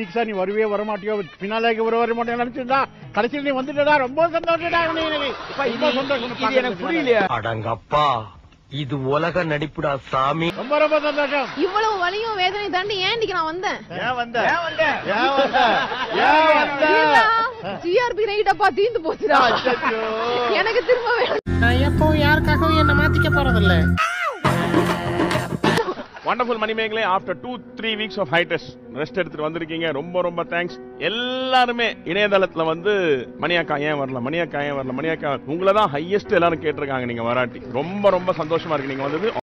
வீக்ஸா நீ வருவே வர மாட்டியோ பின்னாலேக்கு வர வர மாட்டியோ நினைச்சிருந்தா கடைசியில் நீ வந்துட்டடா ரொம்ப சந்தோஷம்டா நீ எனக்கு. ரொம்ப சந்தோஷம் இது எனக்கு புரியலையா அடங்கப்பா இது உலக நடிப்புடா சாமி ரொம்ப ரொம்ப சந்தோஷம் இவ்வளவு வலியும் வேதனை தாண்டி ஏன்டிக்கு நான் வந்தேன் ஏன் வந்த ஏன் வந்த ஏன் வந்த ஜிஆர்பி ரைட்டப்பா தீந்து போச்சுடா அச்சச்சோ. எனக்கு திரும்ப வேணும் நான் எப்போ யாருக்காகவும் என்ன மாத்திக்க போறதில்ல wonderful Manimegalai after two three weeks of hiatus rest எடுத்துட்டு வந்திருக்கீங்க ரொம்ப ரொம்ப தேங்க்ஸ் எல்லாருமே இணையதளத்துல வந்து மணியாக்கா ஏன் வரல மணியாக்கா ஏன் வரல மணியாக்கா உங்களை தான் ஹையஸ்ட் எல்லாரும் கேட்டிருக்காங்க நீங்க வராட்டி ரொம்ப ரொம்ப சந்தோஷமா இருக்கு நீங்க வந்தது